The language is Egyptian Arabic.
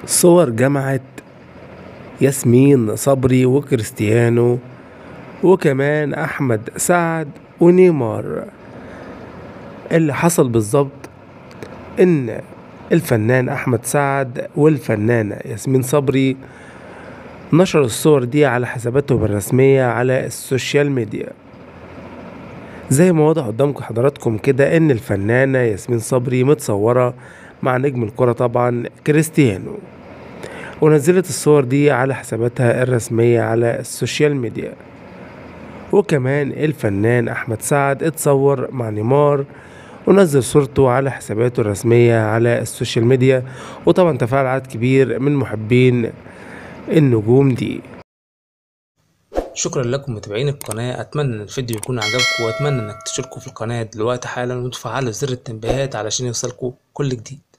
صور جمعت ياسمين صبري وكريستيانو وكمان أحمد سعد ونيمار اللي حصل بالظبط إن الفنان أحمد سعد والفنانة ياسمين صبري نشروا الصور دي على حساباتهم الرسمية على السوشيال ميديا زي ما واضح قدامكم حضراتكم كده ان الفنانة ياسمين صبري متصورة مع نجم الكرة طبعا كريستيانو ونزلت الصور دي على حساباتها الرسمية على السوشيال ميديا وكمان الفنان أحمد سعد اتصور مع نيمار ونزل صورته على حساباته الرسمية على السوشيال ميديا وطبعا تفاعل عدد كبير من محبين النجوم دي شكرا لكم متابعين القناة أتمنى إن الفيديو يكون عجبكم وأتمنى إنك تشتركوا في القناة دلوقتي حالا وتفعلوا زر التنبيهات علشان يوصلكوا كل جديد